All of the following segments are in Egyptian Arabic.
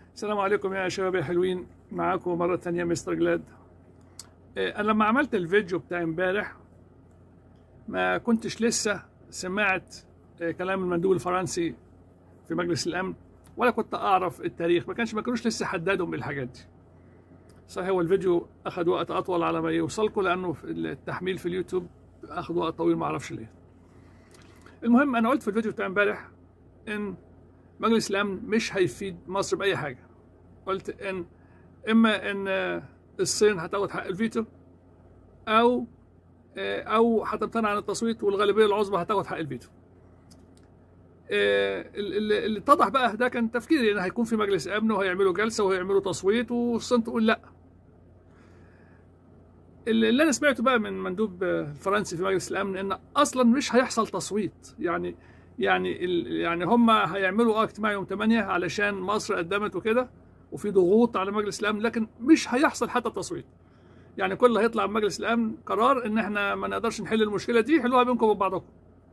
السلام عليكم يا شباب يا حلوين معاكم مرة تانية مستر جلاد آه، أنا لما عملت الفيديو بتاع امبارح ما كنتش لسه سمعت آه، كلام المندوب الفرنسي في مجلس الأمن ولا كنت أعرف التاريخ ما كانش ما كانوش لسه حددوا بالحاجات دي صحيح هو الفيديو أخد وقت أطول على ما يوصلكم لأنه في التحميل في اليوتيوب أخد وقت طويل ما أعرفش ليه المهم أنا قلت في الفيديو بتاع امبارح إن مجلس الأمن مش هيفيد مصر بأي حاجة قلت ان اما ان الصين هتاخد حق الفيتو او او هتمتنع عن التصويت والغالبيه العظمى هتاخد حق الفيتو اللي اللي اتضح بقى ده كان تفكيري ان هيكون في مجلس امن وهيعملوا جلسه وهيعملوا تصويت والصين تقول لا اللي انا سمعته بقى من مندوب الفرنسي في مجلس الامن ان اصلا مش هيحصل تصويت يعني يعني يعني هم هيعملوا اه اجتماع يوم 8 علشان مصر قدمت وكده وفي ضغوط على مجلس الامن لكن مش هيحصل حتى تصويت يعني كل اللي هيطلع من مجلس الامن قرار ان احنا ما نقدرش نحل المشكله دي حلوها بينكم وبين بعضكم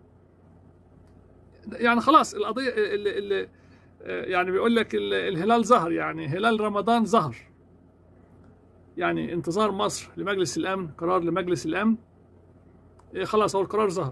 يعني خلاص القضيه اللي, اللي يعني بيقول لك الهلال ظهر يعني هلال رمضان ظهر يعني انتظار مصر لمجلس الامن قرار لمجلس الامن خلاص هو القرار ظهر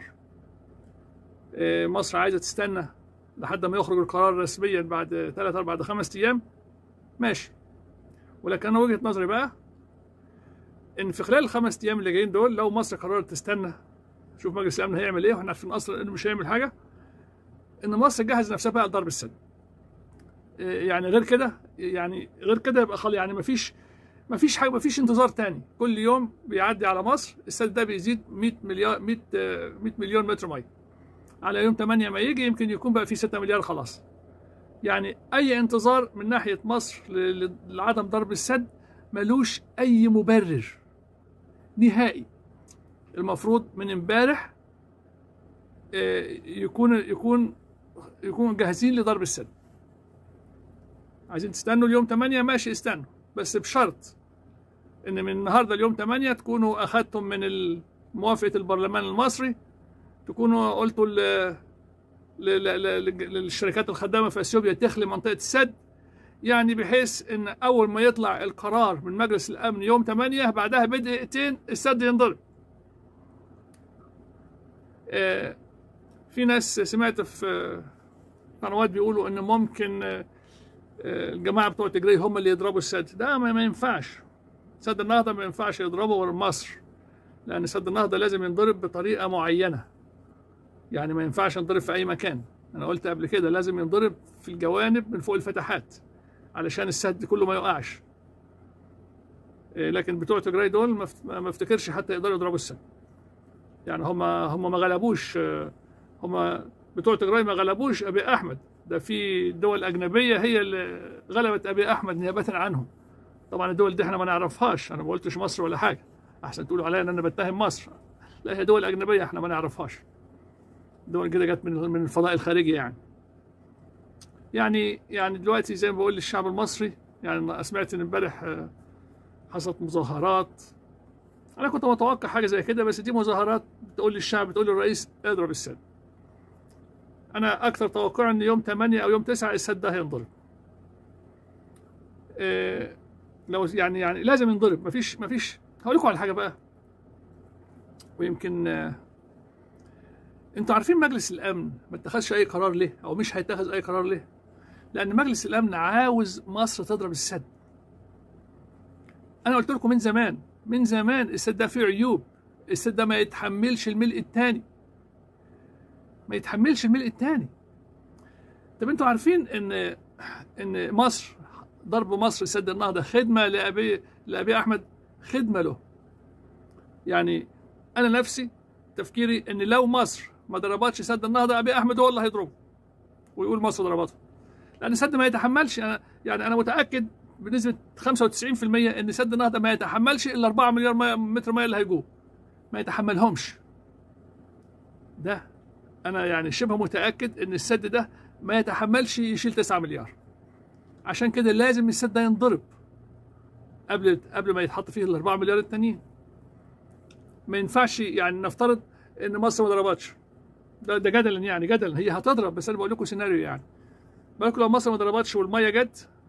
مصر عايزه تستنى لحد ما يخرج القرار رسميا بعد ثلاث اربع خمس ايام ماشي ولكن انا وجهه نظري بقى ان في خلال الخمس ايام اللي جايين دول لو مصر قررت تستنى شوف مجلس الامن هيعمل ايه واحنا عارفين اصلا انه مش هيعمل حاجه ان مصر تجهز نفسها بقى لضرب السد يعني غير كده يعني غير كده يبقى خلاص يعني مفيش مفيش حاجه مفيش انتظار تاني كل يوم بيعدي على مصر السد ده بيزيد 100 مليار 100 100 مليون متر ميه على يوم 8 ما يجي يمكن يكون بقى في 6 مليار خلاص يعني اي انتظار من ناحيه مصر لعدم ضرب السد ملوش اي مبرر نهائي المفروض من امبارح يكون يكون يكون جاهزين لضرب السد عايزين تستنوا اليوم 8 ماشي استنوا بس بشرط ان من النهارده اليوم 8 تكونوا اخذتم من موافقه البرلمان المصري تكونوا قلتوا للشركات الخدامه في اثيوبيا تخلي منطقه السد يعني بحيث ان اول ما يطلع القرار من مجلس الامن يوم 8 بعدها بدقيقتين السد ينضرب. في ناس سمعت في قنوات بيقولوا ان ممكن الجماعه بتوع تجري هم اللي يضربوا السد ده ما ينفعش سد النهضه ما ينفعش يضربه غير مصر لان سد النهضه لازم ينضرب بطريقه معينه يعني ما ينفعش ينضرب في اي مكان انا قلت قبل كده لازم ينضرب في الجوانب من فوق الفتحات علشان السد كله ما يقعش لكن بتوع تجراي دول ما افتكرش حتى يقدروا يضربوا السد يعني هم هم ما غلبوش هم بتوع تجراي ما غلبوش ابي احمد ده في دول اجنبيه هي اللي غلبت ابي احمد نيابه عنهم طبعا الدول دي احنا ما نعرفهاش انا ما قلتش مصر ولا حاجه احسن تقولوا عليا ان انا بتهم مصر لا هي دول اجنبيه احنا ما نعرفهاش دول كده جت من من الفضاء الخارجي يعني يعني يعني دلوقتي زي ما بقول للشعب المصري يعني سمعت ان امبارح حصلت مظاهرات انا كنت متوقع حاجه زي كده بس دي مظاهرات بتقول للشعب بتقول للرئيس اضرب السد انا اكثر توقع ان يوم 8 او يوم 9 السد ده هينضرب إيه لو يعني يعني لازم ينضرب مفيش مفيش هقول لكم على حاجه بقى ويمكن آه انتوا عارفين مجلس الامن ما اتخذش اي قرار ليه او مش هيتخذ اي قرار ليه لان مجلس الامن عاوز مصر تضرب السد انا قلت لكم من زمان من زمان السد ده فيه عيوب السد ده ما يتحملش الملء الثاني ما يتحملش الملء الثاني طب انتوا عارفين ان ان مصر ضرب مصر سد النهضه خدمه لابي لابي احمد خدمه له يعني انا نفسي تفكيري ان لو مصر ما ضربتش سد النهضه ابي احمد هو اللي هيضربه ويقول مصر ضربته لان السد ما يتحملش أنا يعني انا متاكد بنسبه 95% ان سد النهضه ما يتحملش الا 4 مليار مية متر ميه اللي هيجوه ما يتحملهمش ده انا يعني شبه متاكد ان السد ده ما يتحملش يشيل 9 مليار عشان كده لازم السد ده ينضرب قبل قبل ما يتحط فيه ال 4 مليار التانيين ما ينفعش يعني نفترض ان مصر ما ضربتش ده, ده جدلا يعني جدلا هي هتضرب بس انا بقول لكم سيناريو يعني بالكم لو مصر ما ضربتش والميه جت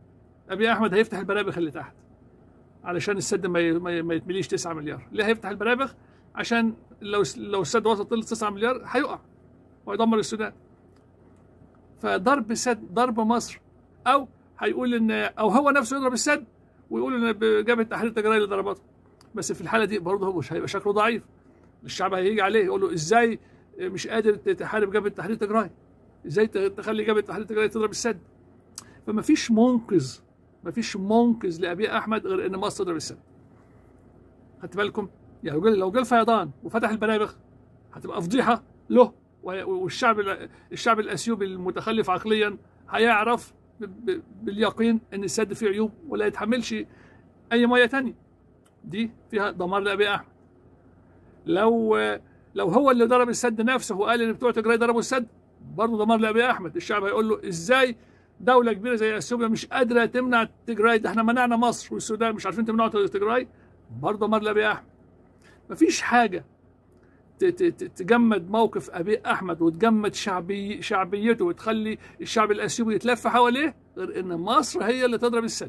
ابي احمد هيفتح البرابخ اللي تحت علشان السد ما ي- ما ي- ما يتمليش 9 مليار ليه هيفتح البرابخ عشان لو لو السد وصل ل 9 مليار هيقع ويدمر السودان فضرب سد ضرب مصر او هيقول ان او هو نفسه يضرب السد ويقول ان جبهه تحرير التجاريه اللي ضربته بس في الحاله دي برضه هو مش هيبقى شكله ضعيف الشعب هيجي عليه يقول له ازاي مش قادر تحارب جبهه تحرير التجاري ازاي تخلي جبهه تحرير التجاري تضرب السد فما فيش منقذ ما فيش منقذ لابي احمد غير ان مصر تضرب السد خدت بالكم يعني لو جه- لو جه الفيضان وفتح البرابخ هتبقى فضيحه له وهي- والشعب ال- الشعب الاثيوبي المتخلف عقليا هيعرف ب- ب- باليقين ان السد فيه عيوب ولا يتحملش اي ميه تانية دي فيها دمار لابي احمد لو لو هو اللي ضرب السد نفسه وقال ان بتوع تجراي ضربوا السد برضه دمار لابي احمد الشعب هيقول له ازاي دوله كبيره زي اثيوبيا مش قادره تمنع تجراي ده احنا منعنا مصر والسودان مش عارفين تمنعوا تجراي برضه دمار لابي احمد مفيش حاجه ت- ت- ت- تجمد موقف ابي احمد وتجمد شعبي شعبيته وتخلي الشعب الاثيوبي يتلف حواليه غير ان مصر هي اللي تضرب السد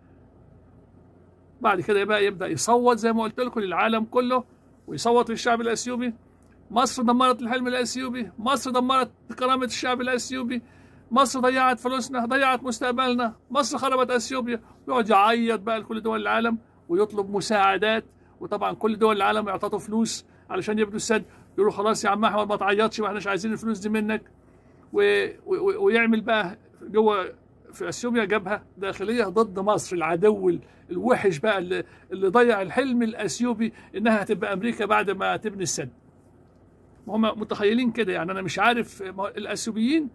بعد كده بقى يبدا يصوت زي ما قلت لكم للعالم كله ويصوت للشعب الاثيوبي مصر دمرت الحلم الاثيوبي مصر دمرت كرامه الشعب الاثيوبي مصر ضيعت فلوسنا ضيعت مستقبلنا مصر خربت اثيوبيا ويقعد يعيط بقى لكل دول العالم ويطلب مساعدات وطبعا كل دول العالم يعطوا فلوس علشان يبنوا السد يقولوا خلاص يا عم احمد ما تعيطش ما احناش عايزين الفلوس دي منك و... و... ويعمل بقى جوه في اثيوبيا جبهه داخليه ضد مصر العدو ال- الوحش بقى اللي, اللي ضيع الحلم الاثيوبي انها هتبقى امريكا بعد ما تبني السد هم متخيلين كده يعني انا مش عارف ما هو الاثيوبيين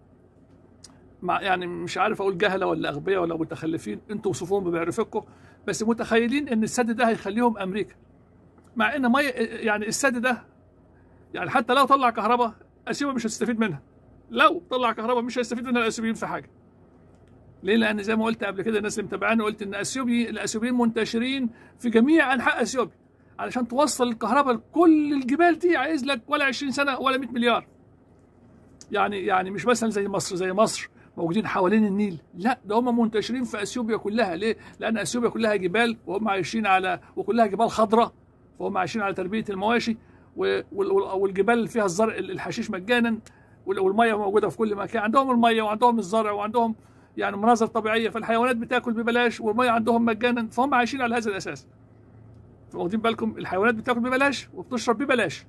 مع يعني مش عارف اقول جهله ولا اغبياء ولا متخلفين انتوا وصفوهم بمعرفتكم بس متخيلين ان السد ده هيخليهم امريكا مع ان مي يعني السد ده يعني حتى لو طلع كهرباء اثيوبيا مش هتستفيد منها لو طلع كهرباء مش هيستفيد منها الاثيوبيين في حاجه ليه؟ لان زي ما قلت قبل كده الناس اللي متابعاني قلت ان اثيوبي الاثيوبيين منتشرين في جميع انحاء اثيوبيا علشان توصل الكهرباء لكل الجبال دي عايز لك ولا 20 سنه ولا 100 مليار يعني يعني مش مثلا زي مصر زي مصر موجودين حوالين النيل لا ده هم منتشرين في اثيوبيا كلها ليه لان اثيوبيا كلها جبال وهم عايشين على وكلها جبال خضراء فهم عايشين على تربيه المواشي و- وال- وال- والجبال اللي فيها الزرع الحشيش مجانا وال- والميه موجوده في كل مكان عندهم الميه وعندهم الزرع وعندهم يعني مناظر طبيعيه فالحيوانات بتاكل ببلاش والميه عندهم مجانا فهم عايشين على هذا الاساس واخدين بالكم الحيوانات بتاكل ببلاش وبتشرب ببلاش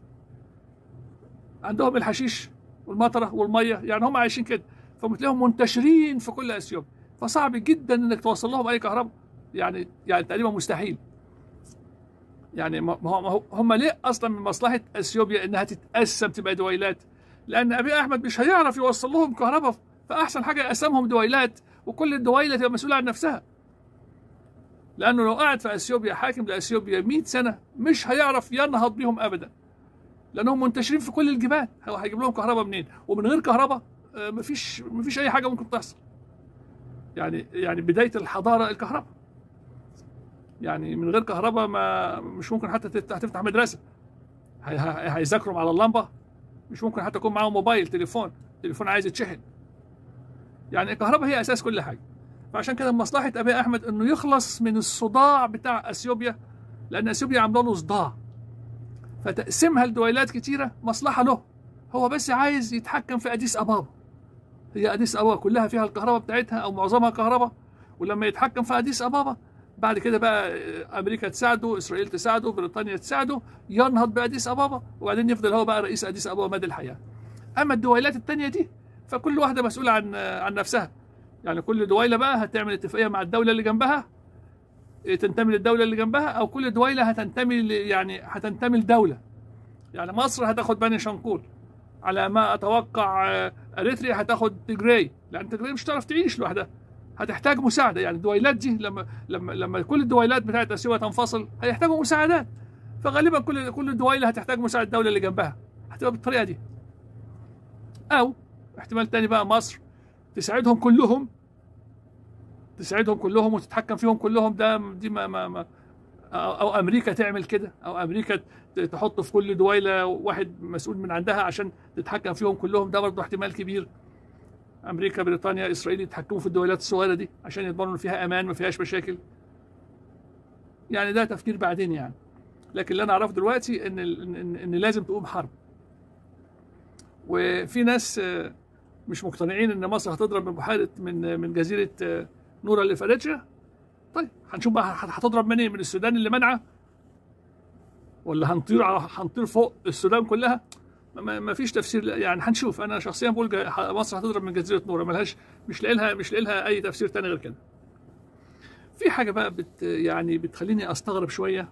عندهم الحشيش والمطره والميه يعني هم عايشين كده فبتلاقيهم منتشرين في كل اثيوبيا فصعب جدا انك توصل لهم اي كهرباء يعني يعني تقريبا مستحيل يعني ما ما هو- ما هو- هم ليه اصلا من مصلحه اثيوبيا انها تتقسم تبقى دويلات لان ابي احمد مش هيعرف يوصل لهم كهرباء فاحسن حاجه يقسمهم دويلات وكل الدويله تبقى مسؤوله عن نفسها لانه لو قعد في اثيوبيا حاكم لاثيوبيا 100 سنه مش هيعرف ينهض بيهم ابدا لانهم منتشرين في كل الجبال هو هيجيب لهم كهرباء منين ومن غير كهرباء آه، مفيش مفيش اي حاجه ممكن تحصل يعني يعني بدايه الحضاره الكهرباء يعني من غير كهرباء ما مش ممكن حتى تفتح تفتح مدرسه هي- هي- هيذاكروا على اللمبه مش ممكن حتى يكون معاهم موبايل تليفون تليفون عايز يتشحن يعني الكهرباء هي اساس كل حاجه فعشان كده مصلحه ابي احمد انه يخلص من الصداع بتاع اثيوبيا لان اثيوبيا عامله له صداع فتقسيمها لدويلات كتيره مصلحه له هو بس عايز يتحكم في اديس ابابا هي اديس ابابا كلها فيها الكهرباء بتاعتها او معظمها كهرباء ولما يتحكم في اديس ابابا بعد كده بقى امريكا تساعده اسرائيل تساعده بريطانيا تساعده ينهض باديس ابابا وبعدين يفضل هو بقى رئيس اديس ابابا مدى الحياه اما الدويلات التانية دي فكل واحده مسؤوله عن عن نفسها يعني كل دويله بقى هتعمل اتفاقيه مع الدوله اللي جنبها تنتمي للدوله اللي جنبها او كل دويله هتنتمي ل- يعني هتنتمي لدوله يعني مصر هتاخد بني شنقول على ما اتوقع آه، اريتريا هتاخد تجراي لان تجراي مش هتعرف تعيش لوحدها هتحتاج مساعده يعني الدويلات دي لما لما لما كل الدويلات بتاعت اثيوبيا تنفصل هيحتاجوا مساعدات فغالبا كل كل دويله هتحتاج مساعده الدوله اللي جنبها هتبقى بالطريقه دي او احتمال تاني بقى مصر تساعدهم كلهم تساعدهم كلهم وتتحكم فيهم كلهم ده دي ما ما, ما أو, او امريكا تعمل كده او امريكا ت- تحط في كل دويله واحد مسؤول من عندها عشان تتحكم فيهم كلهم ده برضه احتمال كبير امريكا بريطانيا اسرائيل يتحكموا في الدولات الصغيره دي عشان يضمنوا ان فيها امان ما فيهاش مشاكل يعني ده تفكير بعدين يعني لكن اللي انا اعرفه دلوقتي ان ال- ان, إن لازم تقوم حرب وفي ناس آه، مش مقتنعين ان مصر هتضرب من بحيره من من جزيره آه، نورا اللي في اريتريا طيب هنشوف بقى هت- هتضرب منين من السودان اللي منعه ولا هنطير على هنطير فوق السودان كلها ما- ما فيش تفسير يعني هنشوف انا شخصيا بقول جا- ح- مصر هتضرب من جزيره نورا ملهاش مش لاقي لها مش لاقي لها اي تفسير تاني غير كده في حاجه بقى بت يعني بتخليني استغرب شويه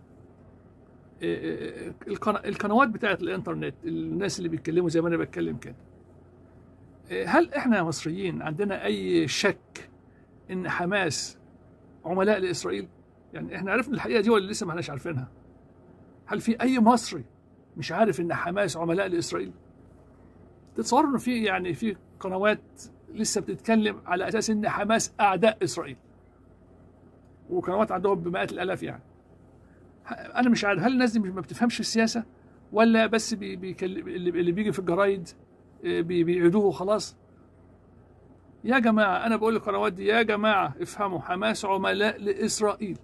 إيه، القنا- القنوات بتاعت الانترنت الناس اللي بيتكلموا زي ما انا بتكلم كده إيه، هل احنا مصريين عندنا اي شك ان حماس عملاء لاسرائيل يعني احنا عرفنا الحقيقه دي ولا لسه ما احناش عارفينها هل في اي مصري مش عارف ان حماس عملاء لاسرائيل تتصوروا انه في يعني في قنوات لسه بتتكلم على اساس ان حماس اعداء اسرائيل وقنوات عندهم بمئات الالاف يعني انا مش عارف هل الناس دي مش- ما بتفهمش في السياسه ولا بس بي بيكلم اللي اللي بيجي في الجرايد آه، بي بيعيدوه وخلاص يا جماعه انا بقول للقنوات دي يا جماعه افهموا حماس عملاء لاسرائيل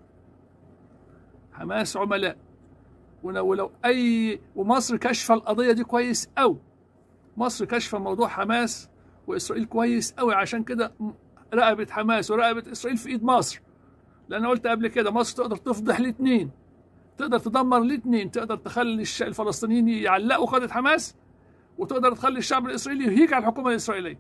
حماس عملاء ولو ولو اي ومصر كاشفه القضيه دي كويس قوي مصر كاشفه موضوع حماس واسرائيل كويس قوي عشان كده م- رقبه حماس ورقبه اسرائيل في ايد مصر لان قلت قبل كده مصر تقدر تفضح الاثنين تقدر تدمر الاثنين تقدر تخلي الش- الفلسطينيين يعلقوا قاده حماس وتقدر تخلي الشعب الاسرائيلي يهيج على الحكومه الاسرائيليه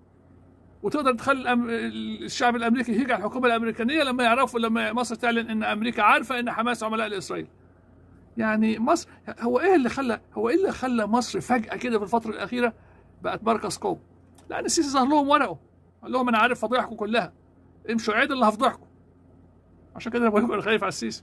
وتقدر تخلي الأم... الشعب الامريكي يهيج على الحكومه الامريكانيه لما يعرفوا لما مصر تعلن ان امريكا عارفه ان حماس عملاء لاسرائيل يعني مصر هو ايه اللي خلى هو ايه اللي خلى مصر فجاه كده في الفتره الاخيره بقت مركز قوه لان السيسي ظهر لهم ورقه قال لهم انا عارف فضيحكم كلها امشوا عيد اللي هفضحكم عشان كده انا بقول لكم انا خايف على السيسي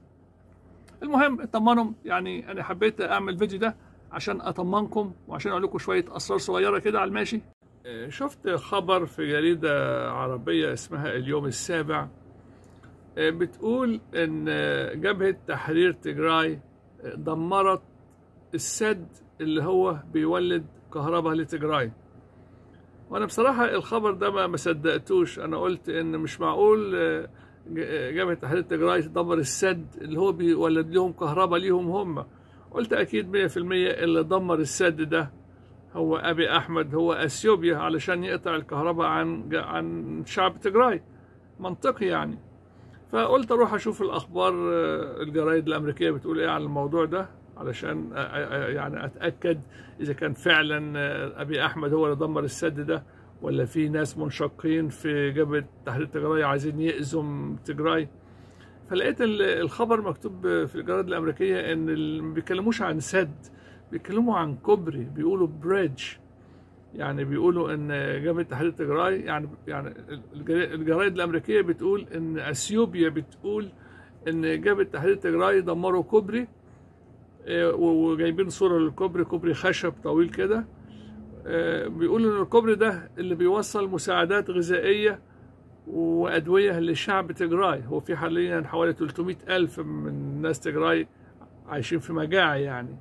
المهم اطمنوا يعني انا حبيت اعمل فيديو ده عشان اطمنكم وعشان اقول لكم شويه اسرار صغيره كده على الماشي آه، شفت خبر في جريده عربيه اسمها اليوم السابع آه، بتقول ان آه، جبهه تحرير تجراي آه، دمرت السد اللي هو بيولد كهرباء لتجراي وانا بصراحه الخبر ده ما ما صدقتوش انا قلت ان مش معقول آه، ج- جبهه تحرير تجراي تدمر السد اللي هو بيولد لهم كهرباء ليهم هم قلت اكيد 100% اللي دمر السد ده هو ابي احمد هو اثيوبيا علشان يقطع الكهرباء عن ج- عن شعب تجراي منطقي يعني فقلت اروح اشوف الاخبار آه، الجرايد الامريكيه بتقول ايه عن الموضوع ده علشان أ- أ- يعني اتاكد اذا كان فعلا آه، ابي احمد هو اللي دمر السد ده ولا في ناس منشقين في جبهه تحرير تجراي عايزين يأذوا تجراي فلقيت ال- الخبر مكتوب في الجرايد الامريكيه ان ال- ما بيتكلموش عن سد بيتكلموا عن كوبري بيقولوا بريدج يعني بيقولوا ان جبهه تحرير تجراي يعني يعني الجرا- الجرايد الامريكيه بتقول ان اثيوبيا بتقول ان جبهه تحرير تجراي دمروا كوبري آه، وجايبين صوره للكوبري كوبري خشب طويل كده آه، بيقولوا ان الكوبري ده اللي بيوصل مساعدات غذائيه وادويه لشعب تجراي هو في حاليا حوالي 300 الف من ناس تجراي عايشين في مجاعه يعني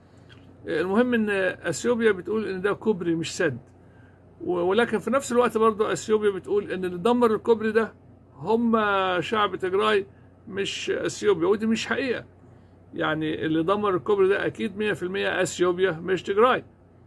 المهم ان اثيوبيا بتقول ان ده كوبري مش سد و- ولكن في نفس الوقت برضه اثيوبيا بتقول ان اللي دمر الكوبري ده هم شعب تجراي مش اثيوبيا ودي مش حقيقه يعني اللي دمر الكوبري ده اكيد 100% اثيوبيا مش تجراي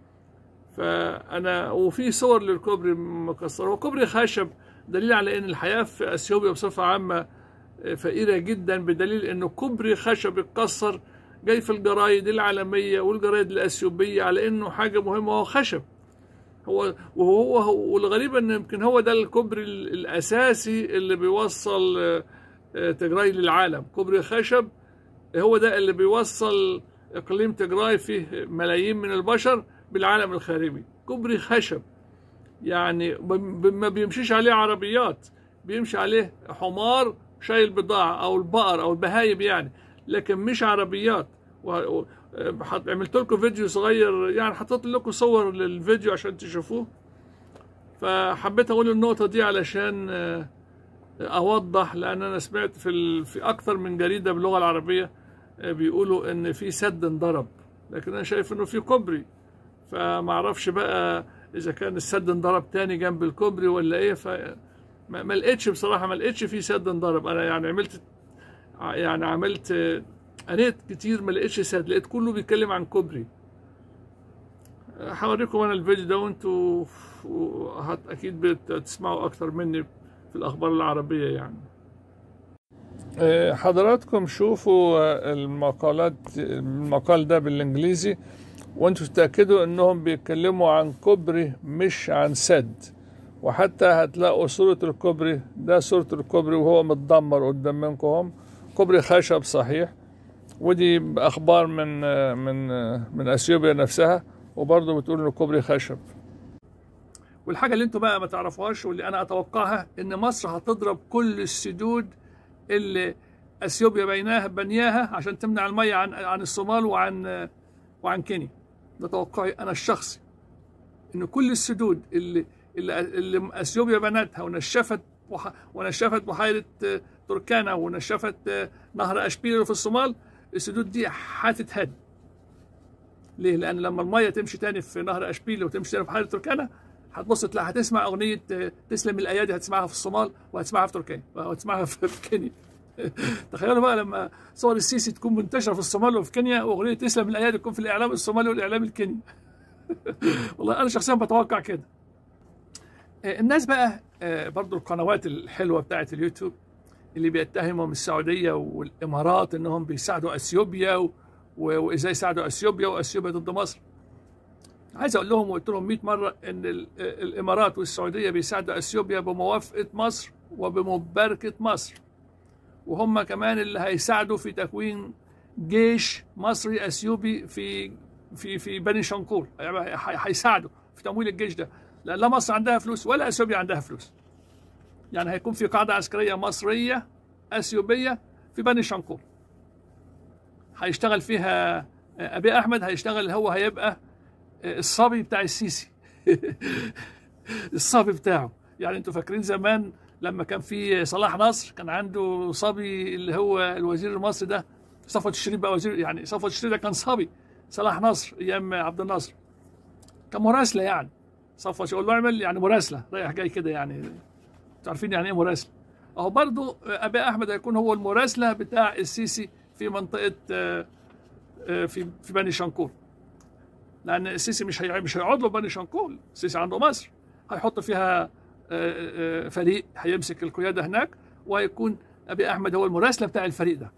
فانا وفي صور للكوبري مكسر هو كوبري خشب دليل على ان الحياه في اثيوبيا بصفه عامه فقيره جدا بدليل انه كوبري خشب اتكسر جاي في الجرايد العالميه والجرايد الاثيوبيه على انه حاجه مهمه هو خشب هو وهو هو- والغريب ان يمكن هو ده الكوبري ال- الاساسي اللي بيوصل آه، آه، تجراي للعالم كوبري خشب هو ده اللي بيوصل اقليم تجراي فيه ملايين من البشر بالعالم الخارجي كوبري خشب يعني ب- ب- ما بيمشيش عليه عربيات بيمشي عليه حمار شايل بضاعة أو البقر أو البهايم يعني لكن مش عربيات و... و... حط- عملت لكم فيديو صغير يعني حطيت لكم صور للفيديو عشان تشوفوه فحبيت أقول النقطة دي علشان آه، أوضح لأن أنا سمعت في ال... في أكثر من جريدة باللغة العربية آه، بيقولوا إن في سد انضرب لكن أنا شايف إنه في كوبري فما اعرفش بقى اذا كان السد انضرب تاني جنب الكوبري ولا ايه ف ما ما لقيتش بصراحه ما لقيتش في سد انضرب انا يعني عملت يعني عملت قريت كتير ما لقيتش سد لقيت كله بيتكلم عن كوبري هوريكم انا الفيديو ده وانتوا وهت اكيد بتسمعوا اكتر مني في الاخبار العربيه يعني آه، حضراتكم شوفوا آه، المقالات المقال ده بالانجليزي وانتوا تتاكدوا انهم بيتكلموا عن كوبري مش عن سد وحتى هتلاقوا صورة الكوبري ده صورة الكوبري وهو متدمر قدام منكم هم كوبري خشب صحيح ودي اخبار من آه، من آه، من اثيوبيا نفسها وبرضه بتقول انه كوبري خشب والحاجة اللي انتوا بقى ما تعرفوهاش واللي انا اتوقعها ان مصر هتضرب كل السدود اللي اثيوبيا بيناها بنياها عشان تمنع المية عن عن الصومال وعن وعن كينيا ده توقعي انا الشخصي ان كل السدود اللي اللي, اللي اثيوبيا بنتها ونشفت وح- ونشفت بحيرة آه، تركانا ونشفت آه، نهر اشبيل اللي في الصومال السدود دي هتتهد ليه؟ لأن لما المية تمشي تاني في نهر أشبيل وتمشي تاني في بحيرة تركانا هتبص تلاقي هتسمع أغنية آه، تسلم الأيادي هتسمعها في الصومال وهتسمعها في تركيا وهتسمعها في في كينيا تخيلوا بقى لما صور السيسي تكون منتشرة في الصومال وفي كينيا وأغنية تسلم الأيادي تكون في الإعلام الصومالي والإعلام الكيني والله أنا شخصيا بتوقع كده آه، الناس بقى آه، برضو القنوات الحلوة بتاعت اليوتيوب اللي بيتهمهم السعودية والإمارات إنهم بيساعدوا أثيوبيا و... و- وازاي ساعدوا اثيوبيا واثيوبيا ضد مصر عايز اقول لهم وقلت لهم 100 مره ان ال- الامارات والسعوديه بيساعدوا اثيوبيا بموافقه مصر وبمباركه مصر وهم كمان اللي هيساعدوا في تكوين جيش مصري اثيوبي في في في بني شنقور يعني هي- هيساعدوا في تمويل الجيش ده لان لا مصر عندها فلوس ولا اثيوبيا عندها فلوس يعني هيكون في قاعده عسكريه مصريه اثيوبيه في بني شنقور هيشتغل فيها ابي احمد هيشتغل هو هيبقى الصبي بتاع السيسي الصبي بتاعه يعني انتوا فاكرين زمان لما كان في صلاح نصر كان عنده صبي اللي هو الوزير المصري ده صفوت الشريف بقى وزير يعني صفوت الشريف ده كان صبي صلاح نصر ايام عبد الناصر كان مراسله يعني صفوت يقول له اعمل يعني مراسله رايح جاي كده يعني انتوا عارفين يعني ايه مراسله اهو برضه ابي احمد هيكون هو المراسله بتاع السيسي في منطقه آه، آه، في في بني شنقور لان السيسي مش هي مش هيقعد له بني شنقور السيسي عنده مصر هيحط فيها آه، آه، فريق هيمسك القياده هناك وهيكون ابي احمد هو المراسله بتاع الفريق ده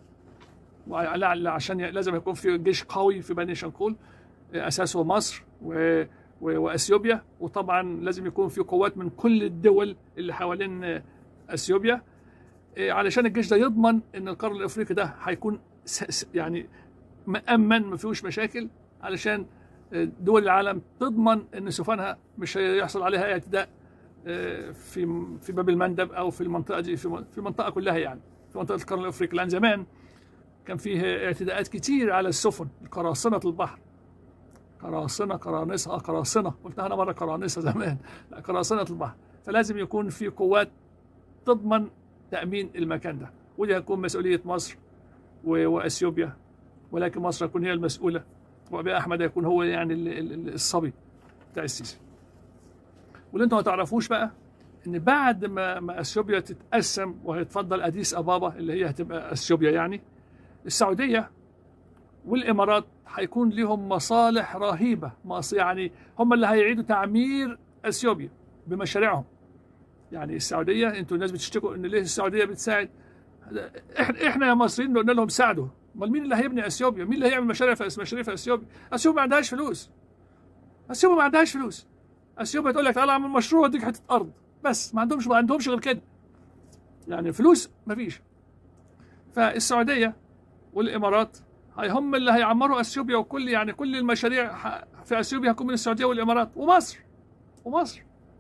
وع- عشان ي- لازم يكون في جيش قوي في بني شنقول آه، اساسه مصر و و- واثيوبيا وطبعا لازم يكون في قوات من كل الدول اللي حوالين آه، اثيوبيا آه، علشان الجيش ده يضمن ان القرن الافريقي ده هيكون س- س- يعني مأمن ما فيهوش مشاكل علشان آه، دول العالم تضمن ان سفنها مش هيحصل عليها اي اعتداء آه، في في باب المندب او في المنطقه دي في في المنطقه كلها يعني في منطقه القرن الافريقي لان زمان كان فيه اعتداءات كتير على السفن قراصنه البحر قراصنه قرانصه آه، قراصنه قلتها انا مره قرانصه زمان لا قراصنه البحر فلازم يكون في قوات تضمن تامين المكان ده ودي هتكون مسؤوليه مصر و- واثيوبيا ولكن مصر هتكون هي المسؤوله وابي احمد هيكون هو يعني ال- ال- ال- الصبي بتاع السيسي واللي انتوا ما تعرفوش بقى ان بعد ما ما اثيوبيا تتقسم وهيتفضل اديس ابابا اللي هي هتبقى اثيوبيا يعني السعوديه والامارات هيكون لهم مصالح رهيبه مص- يعني هم اللي هيعيدوا تعمير اثيوبيا بمشاريعهم يعني السعوديه انتوا الناس بتشتكوا ان ليه السعوديه بتساعد احنا احنا يا مصريين قلنا لهم ساعدوا امال مين اللي هيبني اثيوبيا مين اللي هيعمل مشاريع في مشاريع في اثيوبيا اثيوبيا ما عندهاش فلوس اثيوبيا ما عندهاش فلوس اثيوبيا تقول لك تعالى اعمل مشروع اديك حته ارض بس ما عندهمش ما عندهمش غير كده يعني فلوس ما فيش فالسعوديه والامارات هاي هم اللي هيعمروا اثيوبيا وكل يعني كل المشاريع ح- في اثيوبيا هتكون من السعوديه والامارات ومصر ومصر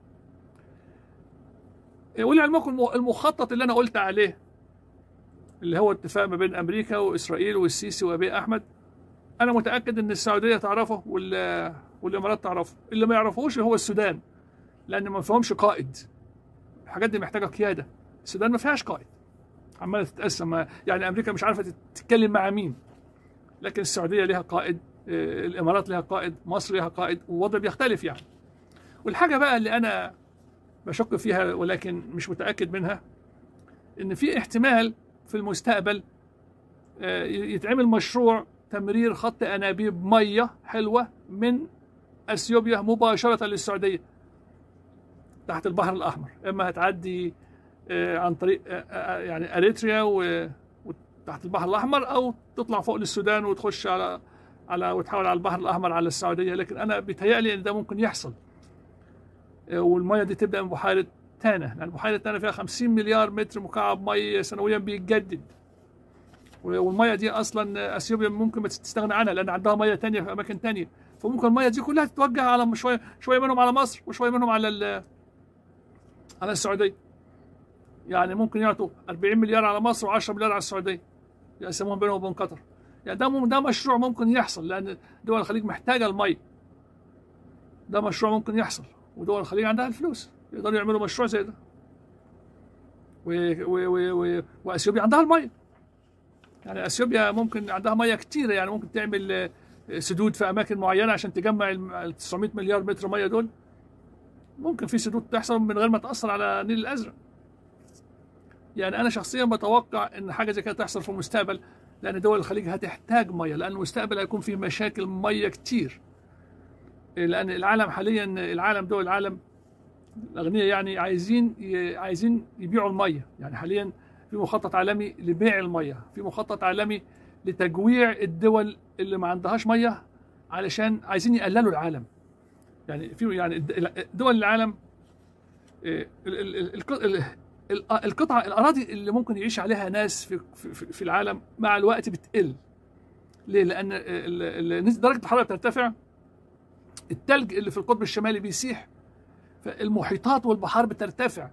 إيه، ولعلمكم الم- المخطط اللي انا قلت عليه اللي هو اتفاق ما بين امريكا واسرائيل والسيسي وابي احمد انا متاكد ان السعوديه تعرفه وال- والامارات تعرفه اللي ما يعرفوش هو السودان لان ما فيهمش قائد الحاجات دي محتاجه قياده السودان ما فيهاش قائد عماله تتقسم ما- يعني امريكا مش عارفه تتكلم مع مين لكن السعوديه لها قائد آه، الامارات لها قائد مصر لها قائد والوضع بيختلف يعني والحاجه بقى اللي انا بشك فيها ولكن مش متاكد منها ان في احتمال في المستقبل آه، يتعمل مشروع تمرير خط انابيب ميه حلوه من اثيوبيا مباشره للسعوديه تحت البحر الاحمر اما هتعدي آه، عن طريق آه، آه، يعني اريتريا و- وتحت البحر الاحمر او تطلع فوق للسودان وتخش على على وتحول على البحر الاحمر على السعوديه لكن انا بيتهيألي ان ده ممكن يحصل آه، والميه دي تبدا من بحيره تانا لان بحيره تانا فيها 50 مليار متر مكعب ميه سنويا بيتجدد والميه دي اصلا اثيوبيا ممكن ما تستغنى عنها لان عندها ميه تانية في اماكن تانية فممكن الميه دي كلها تتوجه على شويه شويه منهم على مصر وشويه منهم على ال- على السعوديه يعني ممكن يعطوا 40 مليار على مصر و10 مليار على السعوديه يقسموهم بينهم وبين قطر يعني ده مم- ده مشروع ممكن يحصل لان دول الخليج محتاجه الميه ده مشروع ممكن يحصل ودول الخليج عندها الفلوس يقدروا يعملوا مشروع زي ده و و و و واثيوبيا عندها الميه يعني اثيوبيا ممكن عندها ميه كتيره يعني ممكن تعمل آه، سدود في اماكن معينه عشان تجمع ال 900 مليار متر ميه دول ممكن في سدود تحصل من غير ما تاثر على النيل الازرق يعني انا شخصيا بتوقع ان حاجه زي كده تحصل في المستقبل لان دول الخليج هتحتاج ميه لان المستقبل هيكون فيه مشاكل ميه كتير لان العالم حاليا العالم دول العالم الاغنياء يعني عايزين ي- عايزين يبيعوا الميه يعني حاليا في مخطط عالمي لبيع الميه في مخطط عالمي لتجويع الدول اللي ما عندهاش ميه علشان عايزين يقللوا العالم يعني في يعني الد- دول العالم إيه، ال- ال- ال- الق- ال- ال- القطعه الاراضي اللي ممكن يعيش عليها ناس في في, في- في العالم مع الوقت بتقل ليه؟ لان ال- ال- درجه الحراره بترتفع التلج اللي في القطب الشمالي بيسيح فالمحيطات والبحار بترتفع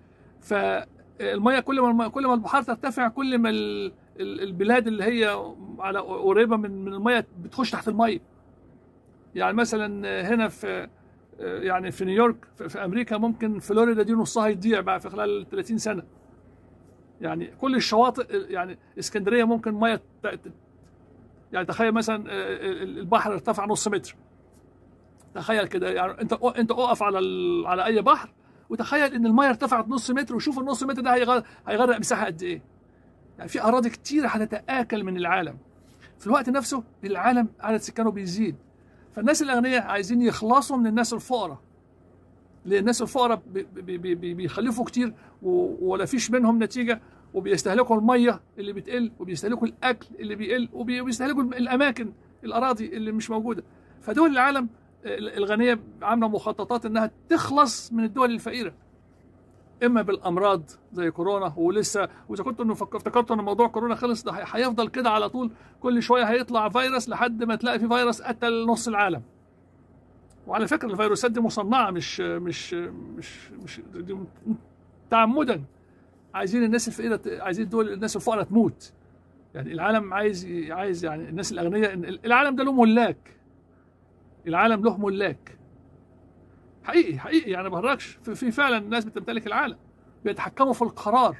فالميه كل ما الم- كل ما البحار ترتفع كل ما ال- ال- البلاد اللي هي على قريبه من من الميه بتخش تحت الميه يعني مثلا هنا في يعني في نيويورك في في امريكا ممكن فلوريدا دي نصها يضيع بقى في خلال 30 سنه يعني كل الشواطئ يعني اسكندريه ممكن ميه ت- ت- يعني تخيل مثلا البحر ارتفع نص متر تخيل كده يعني انت انت اقف على ال- على اي بحر وتخيل ان الميه ارتفعت نص متر وشوف النص متر ده هيغرق, هيغرق مساحه قد ايه يعني في اراضي كتير هتتاكل من العالم في الوقت نفسه العالم عدد سكانه بيزيد فالناس الاغنياء عايزين يخلصوا من الناس الفقراء لان الناس الفقراء بي- بي- بي- بي- بيخلفوا كتير و- ولا فيش منهم نتيجه وبيستهلكوا الميه اللي بتقل وبيستهلكوا الاكل اللي بيقل وبي- وبيستهلكوا الاماكن الاراضي اللي مش موجوده فدول العالم الغنيه عامله مخططات انها تخلص من الدول الفقيره اما بالامراض زي كورونا ولسه واذا كنت انه فك- افتكرت ان موضوع كورونا خلص ده هي- هيفضل كده على طول كل شويه هيطلع فيروس لحد ما تلاقي في فيروس قتل نص العالم وعلى فكره الفيروسات دي مصنعه مش مش مش مش دي تعمدا عايزين الناس الفقيره ت- عايزين دول الناس الفقراء تموت يعني العالم عايز عايز يعني الناس الاغنياء العالم ده له ملاك العالم له ملاك حقيقي حقيقي يعني ما بهرجش في, في فعلا ناس بتمتلك العالم بيتحكموا في القرار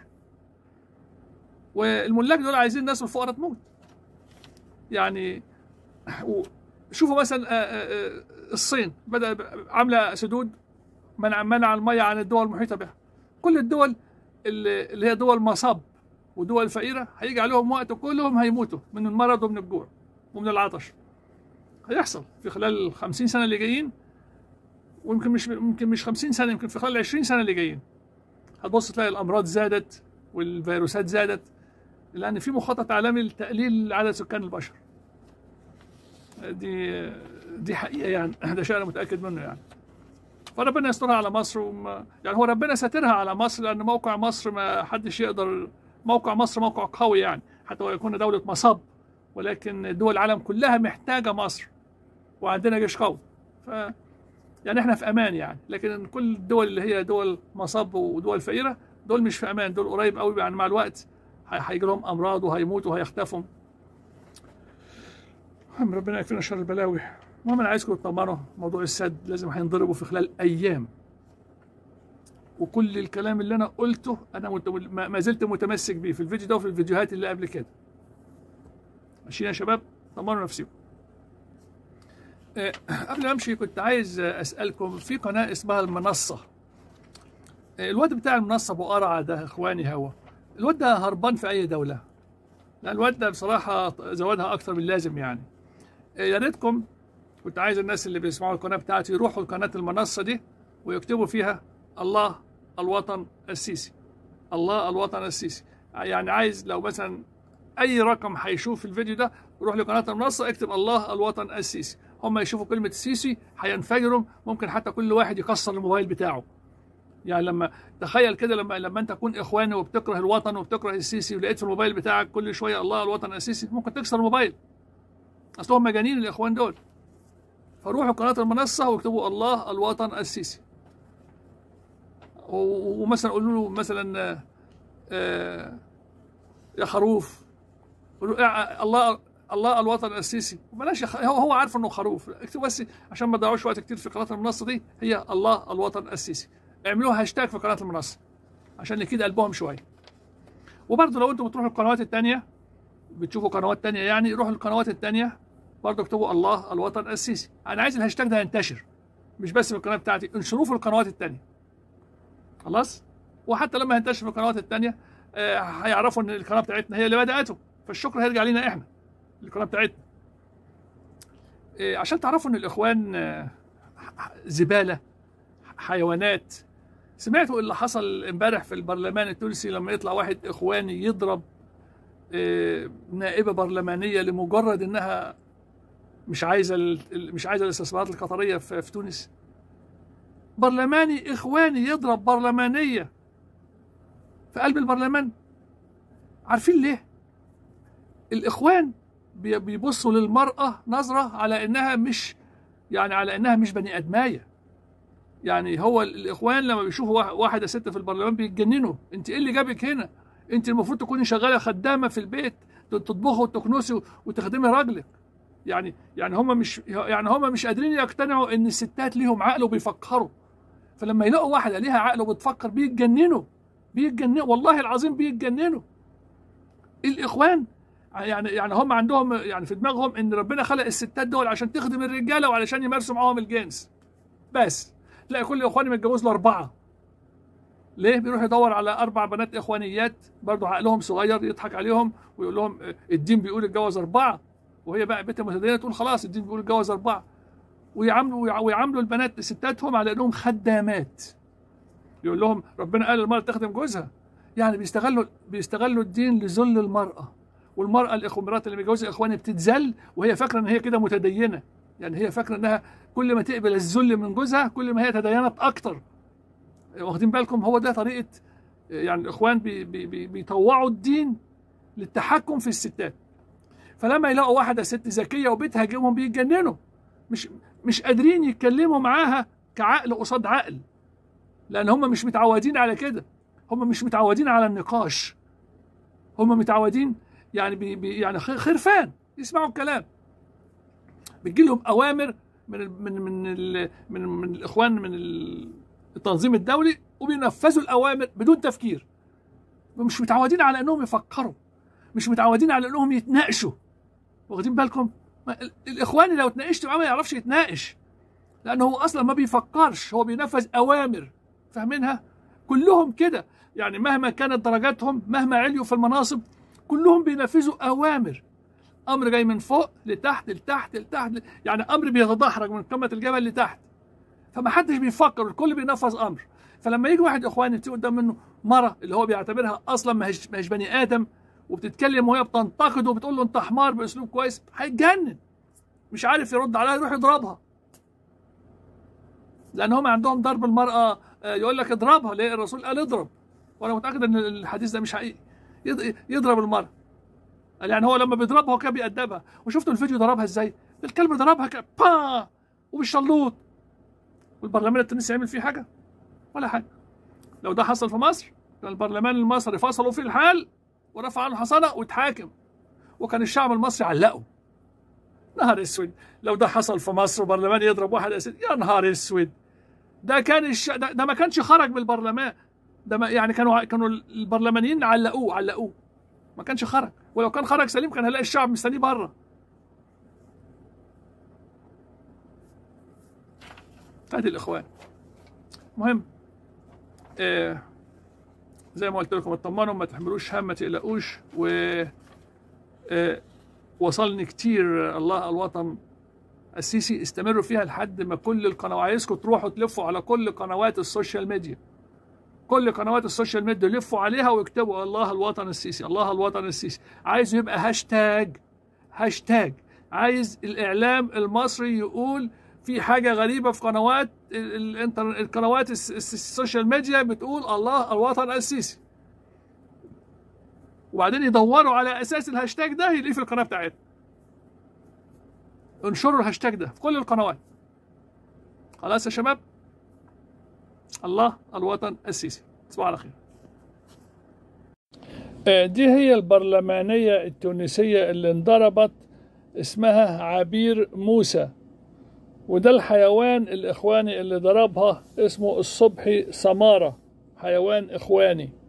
والملاك دول عايزين الناس الفقراء تموت يعني و- شوفوا مثلا آه، آه، آه، الصين بدأ عاملة سدود منع منع المية عن الدول المحيطة بها كل الدول اللي اللي هي دول مصب ودول فقيرة هيجي عليهم وقت كلهم هيموتوا من المرض ومن الجوع ومن العطش هيحصل في خلال ال 50 سنة اللي جايين ويمكن مش يمكن مش 50 سنة يمكن في خلال ال 20 سنة اللي جايين هتبص تلاقي الأمراض زادت والفيروسات زادت لأن في مخطط عالمي لتقليل عدد سكان البشر دي دي حقيقة يعني ده شيء أنا متأكد منه يعني فربنا يسترها على مصر وما يعني هو ربنا ساترها على مصر لأن موقع مصر ما حدش يقدر موقع مصر موقع قوي يعني حتى ويكون دولة مصب ولكن دول العالم كلها محتاجة مصر وعندنا جيش قوي ف يعني احنا في امان يعني لكن كل الدول اللي هي دول مصب ودول فقيره دول مش في امان دول قريب قوي يعني مع الوقت هي- هيجي لهم امراض وهيموتوا وهيختفوا المهم ربنا يكفينا شر البلاوي المهم انا عايزكم تطمنوا موضوع السد لازم هينضربوا في خلال ايام وكل الكلام اللي انا قلته انا مت- ما ما زلت متمسك بيه في الفيديو ده وفي الفيديوهات اللي قبل كده ماشيين يا شباب طمنوا نفسكم آه، قبل ما امشي كنت عايز آه، اسالكم في قناه اسمها المنصه آه، الواد بتاع المنصه ابو قرعه ده اخواني هو الواد ده هربان في اي دوله لا الواد ده بصراحه زودها اكتر من اللازم يعني آه، يا ريتكم كنت عايز الناس اللي بيسمعوا القناه بتاعتي يروحوا لقناه المنصه دي ويكتبوا فيها الله الوطن السيسي الله الوطن السيسي يعني عايز لو مثلا اي رقم هيشوف الفيديو ده يروح لقناه المنصه اكتب الله الوطن السيسي هم يشوفوا كلمه السيسي هينفجروا ممكن حتى كل واحد يكسر الموبايل بتاعه يعني لما تخيل كده لما لما انت تكون اخواني وبتكره الوطن وبتكره السيسي ولقيت في الموبايل بتاعك كل شويه الله الوطن السيسي ممكن تكسر الموبايل اصلهم مجانين الاخوان دول فروحوا قناه المنصه واكتبوا الله الوطن السيسي و- ومثلا قولوا له مثلا آه، آه، يا خروف قولوا إيه الله الله الوطن السيسي بلاش يخ... هو هو عارف انه خروف اكتب بس عشان ما تضيعوش وقت كتير في قناه المنصه دي هي الله الوطن السيسي اعملوها هاشتاج في قناه المنصه عشان يكيد قلبهم شويه وبرضه لو انتم بتروحوا القنوات التانية بتشوفوا قنوات تانية يعني روحوا القنوات التانية برضه اكتبوا الله الوطن السيسي انا عايز الهاشتاج ده ينتشر مش بس في القناه بتاعتي انشروه في القنوات التانية خلاص وحتى لما ينتشر في القنوات التانية آه، هيعرفوا ان القناه بتاعتنا هي اللي بداته فالشكر هيرجع لينا احنا القناه بتاعتنا آه، عشان تعرفوا ان الاخوان آه، زباله حيوانات سمعتوا اللي حصل امبارح في البرلمان التونسي لما يطلع واحد اخواني يضرب آه، نائبه برلمانيه لمجرد انها مش عايزه ال- مش عايزه الاستثمارات القطريه في في تونس برلماني اخواني يضرب برلمانيه في قلب البرلمان عارفين ليه الاخوان بي- بيبصوا للمراه نظره على انها مش يعني على انها مش بني ادمايه يعني هو الاخوان لما بيشوفوا واحد- واحده ست في البرلمان بيتجننوا انت ايه اللي جابك هنا انت المفروض تكوني شغاله خدامه في البيت تطبخي وتكنسي وتخدمي راجلك يعني يعني هم مش يعني هم مش قادرين يقتنعوا ان الستات ليهم عقل وبيفكروا فلما يلاقوا واحده ليها عقل وبتفكر بيتجننوا بيتجننوا والله العظيم بيتجننوا الاخوان يعني يعني هم عندهم يعني في دماغهم ان ربنا خلق الستات دول عشان تخدم الرجاله وعلشان يمارسوا معاهم الجنس بس تلاقي كل اخواني متجوز له اربعه ليه بيروح يدور على اربع بنات اخوانيات برضه عقلهم صغير يضحك عليهم ويقول لهم آه، الدين بيقول اتجوز اربعه وهي بقى بنت متدينه تقول خلاص الدين بيقول اتجوز اربعه ويعاملوا ويع- ويعاملوا البنات ستاتهم على انهم خدامات يقول لهم ربنا قال المرأة تخدم جوزها يعني بيستغلوا بيستغلوا الدين لذل المرأة والمرأة الإخوانات اللي متجوزة إخواني بتتذل وهي فاكرة إن هي كده متدينة يعني هي فاكرة إنها كل ما تقبل الذل من جوزها كل ما هي تدينت أكتر واخدين بالكم هو ده طريقة يعني الإخوان بي بي بي بيطوعوا الدين للتحكم في الستات فلما يلاقوا واحدة ست ذكية وبيتها جيبهم بيتجننوا مش مش قادرين يتكلموا معاها كعقل قصاد عقل لان هم مش متعودين على كده هم مش متعودين على النقاش هم متعودين يعني بي بي يعني خ- خرفان يسمعوا الكلام بتجي لهم اوامر من ال من من ال من, من الاخوان من ال- التنظيم الدولي وبينفذوا الاوامر بدون تفكير مش متعودين على انهم يفكروا مش متعودين على انهم يتناقشوا واخدين بالكم ما ال- الاخواني لو اتناقشت معاه ما يعرفش يتناقش لانه هو اصلا ما بيفكرش هو بينفذ اوامر فاهمينها كلهم كده يعني مهما كانت درجاتهم مهما عليوا في المناصب كلهم بينفذوا اوامر امر جاي من فوق لتحت لتحت لتحت يعني امر بيتدحرج من قمه الجبل لتحت فما حدش بيفكر الكل بينفذ امر فلما يجي واحد اخواني تيجي قدام منه مره اللي هو بيعتبرها اصلا ما هيش ما هيش بني ادم وبتتكلم وهي بتنتقده وبتقول له انت حمار باسلوب كويس هيتجنن مش عارف يرد عليها يروح يضربها لان هم عندهم ضرب المراه آه، يقول لك اضربها ليه الرسول قال اضرب وانا متاكد ان الحديث ده مش حقيقي يض- يضرب المراه قال يعني هو لما بيضربها هو كان بيأدبها وشفتوا الفيديو ضربها ازاي الكلب ضربها كده با وبالشلوط والبرلمان التونسي عمل فيه حاجه ولا حاجه لو ده حصل في مصر كان البرلمان المصري فصلوا فيه الحال ورفع عنه حصانه واتحاكم وكان الشعب المصري علقه نهار اسود لو ده حصل في مصر وبرلمان يضرب واحد اسود يا نهار اسود ده كان الش... ده, ده ما كانش خرج من البرلمان ده ما يعني كانوا كانوا البرلمانيين علقوه علقوه ما كانش خرج ولو كان خرج سليم كان هيلاقي الشعب مستنيه بره ادي الاخوان مهم آه زي ما قلت لكم اطمنوا ما تحملوش هم ما تقلقوش و آه وصلني كتير الله الوطن السيسي استمروا فيها لحد ما كل القنوات عايزكم تروحوا تلفوا على كل قنوات السوشيال ميديا كل قنوات السوشيال ميديا لفوا عليها ويكتبوا الله الوطن السيسي الله الوطن السيسي عايز يبقى هاشتاج هاشتاج عايز الاعلام المصري يقول في حاجه غريبه في قنوات الانتر القنوات السوشيال ميديا بتقول الله الوطن السيسي وبعدين يدوروا على اساس الهاشتاج ده يلاقيه في القناه بتاعتنا انشروا الهاشتاج ده في كل القنوات خلاص يا شباب الله الوطن السيسي تصبحوا على خير دي هي البرلمانية التونسية اللي انضربت اسمها عبير موسى وده الحيوان الإخواني اللي ضربها اسمه الصبحي سمارة حيوان إخواني